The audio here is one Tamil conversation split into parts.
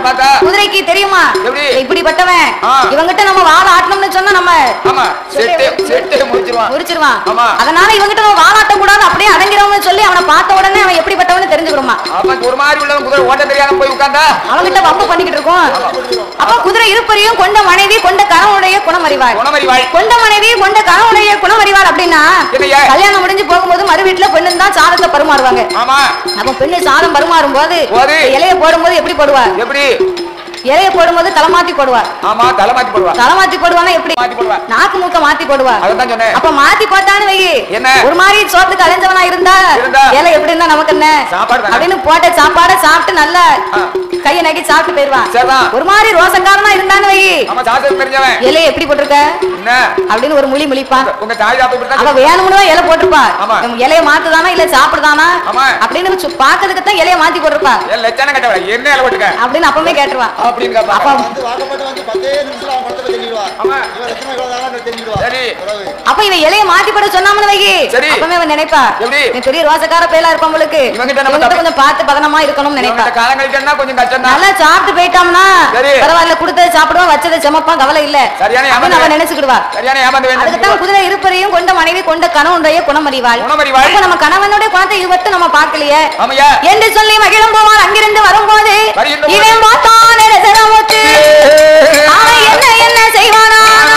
பார்த்தா குதிரைக்கு தெரியுமா எப்படி? இப்படிப்பட்டவன் ஆ. இவங்கிட்ட நம்ம வாழ ஆட்டணும்னு சொன்னா நம்ம ஆமா செட்டே செட்டே முடிச்சிருவான் முடிச்சிருவான் ஆமா. அதனால இவங்கிட்ட நம்ம வாழாட்ட கூடாது அப்படியே அடங்கிறவன்னு சொல்லி அவனை பார்த்த உடனே அவன் எப்படிப்பட்டவன்னு தெரிஞ்சுக்கிறோமா அவன் ஒரு மாதிரி உள்ளவன் குதிரை ஓட்ட தெரியாம போய் உட்கார்ந்தா அவன்கிட்ட வம்பு பண்ணிக்கிட்டு இருக்கோம் அப்ப குதிரை இருப்பரையும் கொண்ட மனைவி கொண்ட கணவனுடைய குணமறிவாள் குணமறி வாழ் கொண்ட மனைவி கொண்ட கணவனுடைய குணமறிவாள் அப்படின்னா என்னய்யா? கல்யாணம் முடிஞ்சு போகும்போது மறு வீட்டுல பெண்ணு தான் சாதத்தை பருமாறுவாங்க ஆமா அப்ப பெண்ணு சாதம் பருமாறும் போது போது. இலைய போடும்போது எப்படி போடுவார் எப்படி இலைய போடும்போது தலை மாத்தி போடுவார் ஆமா தலை மாத்தி போடுவா தலை மாத்தி போடுவானா எப்படி மாத்தி போடுவா நாக்கு மூக்க மாத்தி போடுவார் அதான் சொன்னேன் அப்ப மாத்தி போட்டான்னு வை என்ன? ஒரு மாதிரி சோத்துக்கு அலைஞ்சவனா இருந்தா இருந்தா? இலை எப்படி இருந்தா நமக்கு என்ன சாப்பாடு தானே. அப்படின்னு போட்ட சாப்பாடை சாப்பிட்டு நல்லா ஆ. கையை நக்கி சாப்பிட்டு போயிருவான் சரிதான். ஒரு மாதிரி ரோசக்காரனா இருந்தான்னு வை ஆமா சாஸ்திரம் தெரிஞ்சவன் இலைய எப்படி போட்டிருக்க என்ன அப்படின்னு ஒரு முழி முழிப்பான் உங்க தாய் தாப்பு அவ தான் வேணும்னு தான் இலை போட்டிருப்பா ஆமா. இவன் இலைய மாத்துதானா இல்ல சாப்பிடுதானா ஆமா. அப்படின்னு சு- பாக்குறதுக்கு தான் இலைய மாத்தி போட்டிருப்பா என் லட்சணம் கட்டவா என்ன இலை போட்டுக்க அப்படின்னு அப்பவே கேட்டுருவா அப்படின்னு கேப்பா. அப்ப வந்து வாக்கப்பட்டு வந்து பத்தே நிமிஷத்துல அவன் படத்துல தெரிஞ்சிடுவா ஆமா. இவன் எத்தனை இவ்வளவு தானே தெரிஞ்சிடுவா சரி. உறவு. அப்ப இவன் இலைய மாத்தி போட சொன்னாமனு வை சரி. அப்பவே அவன் நினைப்பா எப்படி? இவன் பெரிய ரோசக்கார பேலா இருப்பான் உங்களுக்கு இவன்கிட்ட நம்ம இவன்கிட்ட தப்பி- கொஞ்சம் பார்த்து பதனமா இருக்கணும்னு நினைப்பா இவன்கிட்ட காலம் கழிக்கணும்னா கொஞ்சம் கஷ்டம் தான் நல்லா சாப்பிட்டு போயிட்டோம்னா சரி. பரவாயில்ல கொடுத்ததை சாப்பிடுவான் வச்சதை செமப்பான் கவலை இல்ல சரியான அப்படின்னு அவன் ஏமாந்து நினைச்சுக்கிடுவா சரியான ஏமாந்து அதுக்குத்தான் வேணும் குதிரை இருப்பரையும் கொண்ட மனைவி கொண்ட கணவனுடைய குணமறிவாள் குணமறிவாள். அப்ப நம்ம கணவனுடைய குணத்தை இவத்து நம்ம பார்க்கலையே ஆமையா என்று சொல்லி மகிழும் போவான் அங்கிருந்து வரும்போது வருகின்ற போது. இவன் பார்த்தான் ரசனமுத்து அவன் என்ன என்ன செய்வானா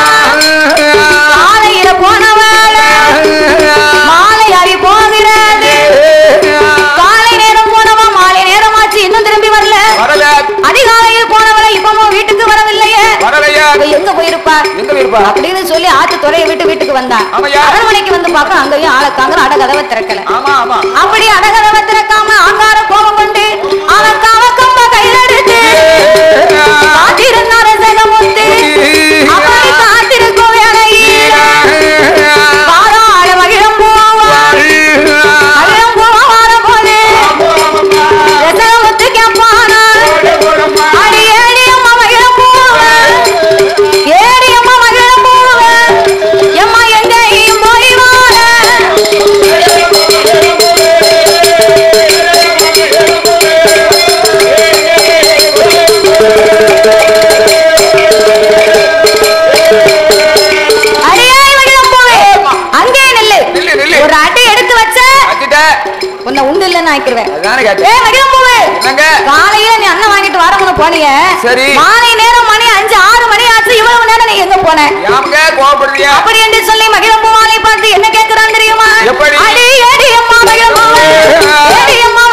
காலையில போனவள மாலை அறி போகிறது காலை நேரம் போனவன் மாலை நேரமாச்சு இன்னும் திரும்பி வரல வரல அதிகாலையில் போனவளை இப்பவும் வீட்டுக்கு வரவில்லையே வரலையா அவ எங்க போயிருப்பா எங்க போயிருப்பா அப்படின்னு சொல்லி ஆத்து துறையை விட்டு வீட்டுக்கு வந்தான் ஆமையா. அரண்மனைக்கு வந்து பார்க்க அங்கேயும் ஆளக்காங்கிற அடகதவை திறக்கல ஆமா ஆமா அப்படி அடகதவை திறக்காம ஆங்கார கோபம் கொண்டு அவன் கவக்கம்ப கையில எடுத்து காத்திருந்த ரசகமுத்து அப்படி காத்திருக்கும் வேளையில் வாராள மகிழம் பூவா மகிழம் பூவா வார போது ரசகமுத்து கேப்பானா அடி ஏடி அம்மா மகிழம் பூவா ஏடி அம்மா மகிழம் பூவா எம்மா எங்கேயும் போய் வார அடியாய் மகிழம் பூவே அங்கே நில்லு நில்லு, நில்லு. ஒரு அடி எடுத்து வச்ச அச்சிட்ட உன்னை உண்டு இல்லைன்னு ஆக்கிடுவேன் அதானே கேட்டேன் ஏய் மகிழம் பூவே என்னங்க காலையில நீ அண்ணன் வாங்கிட்டு வரமுன்னு போனிய சரி. மாலை நேரம் மணி அஞ்சு ஆறு மணி ஆச்சு இவ்வளவு நேரம் நீ எங்க போன யாமுங்க கோவப்படுறியா அப்படி என்று சொல்லி மகிழம் பூவாலை பார்த்து என்ன கேட்கிறான் தெரியுமா எப்படி? அடி ஏடி அம்மா மகிழம் பூவே ஏடி அம்மா